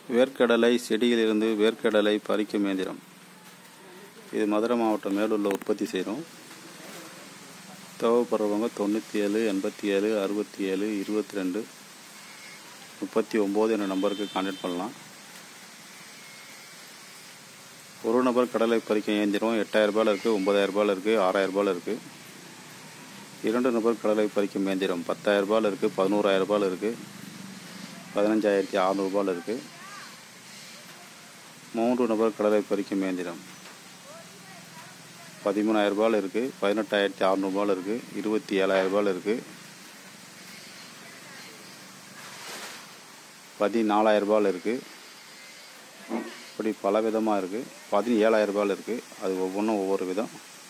வேர்க்கடலை செடியிலிருந்து வேர்க்கடலை பறிக்கும் இயந்திரம் இது மதுரை மாவட்டம் மேலூரில் உற்பத்தி செய்கிறோம் தேவைப்படுறவங்க தொண்ணூற்றி ஏழு எண்பத்தி ஏழு அறுபத்தி ஏழு இருபத்தி ரெண்டு முப்பத்தி ஒம்பது என்ற நம்பருக்கு கான்டாக்ட் பண்ணலாம் ஒரு நபர் கடலை பறிக்கும் இயந்திரம் எட்டாயிரரூபாயில் இருக்குது ஒம்பதாயிரரூபாயில் இருக்குது ஆறாயிரரூபாயில் இருக்குது இரண்டு நபர் கடலை பறிக்கும் இயந்திரம் பத்தாயிரரூபாயில் இருக்குது பதினோராயிரரூபாயில் இருக்குது பதினஞ்சாயிரத்தி அறநூறுபாயில் இருக்குது மூன்று நபர் கடலை பறிக்கும் இயந்திரம் பதிமூணாயிரரூபாயில் இருக்குது பதினெட்டாயிரத்தி அறநூறுபாயில் இருக்குது இருபத்தி ஏழாயிரரூபாயில் இருக்குது பதினாலாயிரரூபாயில் இருக்குது இப்படி பல விதமாக இருக்குது பதினேழாயிரரூபாயில் இருக்குது அது ஒவ்வொன்றும் ஒவ்வொரு விதம்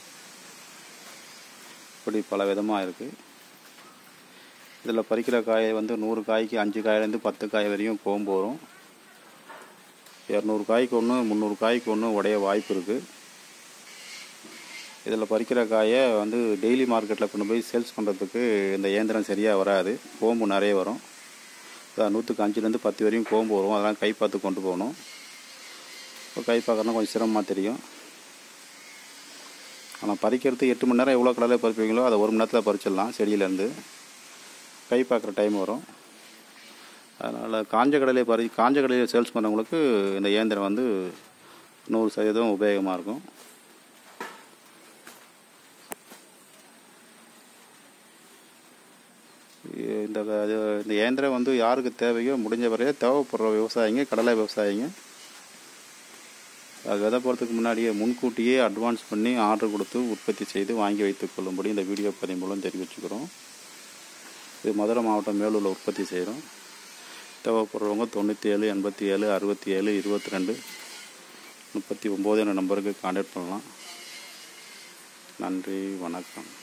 இப்படி பல விதமாக இருக்குது இதில் பறிக்கிற காயை வந்து நூறு காய்க்கு அஞ்சு காயிலேருந்து பத்து காய் வரையும் கோம்பு வரும் இரநூறு காய்க்கு ஒன்று முந்நூறு காய்க்கு ஒன்று உடைய வாய்ப்பு இருக்குது இதில் பறிக்கிற காயை வந்து டெய்லி மார்க்கெட்டில் கொண்டு போய் சேல்ஸ் பண்ணுறதுக்கு இந்த இயந்திரம் சரியாக வராது கோம்பு நிறைய வரும் அதான் நூற்றுக்கு அஞ்சுலேருந்து பத்து வரையும் கோம்பு வரும் அதெல்லாம் கை பார்த்து கொண்டு போகணும் இப்போ கை பார்க்கறதுனா கொஞ்சம் சிரமமாக தெரியும் ஆனால் பறிக்கிறதுக்கு எட்டு மணி நேரம் எவ்வளோ கடலை பறிப்பீங்களோ அதை ஒரு மணி நேரத்தில் பறிச்சிடலாம் செடியிலேருந்து கை பார்க்குற டைம் வரும் அதனால் காஞ்ச கடலையை பறி காஞ்ச கடலையை சேல்ஸ் பண்ணுறவங்களுக்கு இந்த இயந்திரம் வந்து நூறு சதவீதம் உபயோகமாக இருக்கும் இந்த இது இந்த இயந்திரம் வந்து யாருக்கு தேவையோ முடிஞ்ச வரைய தேவைப்படுற விவசாயிங்க கடலை விவசாயிங்க அது விதை போகிறதுக்கு முன்னாடியே முன்கூட்டியே அட்வான்ஸ் பண்ணி ஆர்டர் கொடுத்து உற்பத்தி செய்து வாங்கி வைத்துக் கொள்ளும்படி இந்த வீடியோ பதிவு மூலம் தெரிவிச்சுக்கிறோம் இது மதுரை மாவட்டம் மேலூரில் உற்பத்தி செய்கிறோம் தேவைப்படுறவங்க தொண்ணூற்றி ஏழு எண்பத்தி ஏழு அறுபத்தி ஏழு இருபத்தி ரெண்டு முப்பத்தி ஒம்பது என்ற நம்பருக்கு கான்டாக்ட் பண்ணலாம் நன்றி வணக்கம்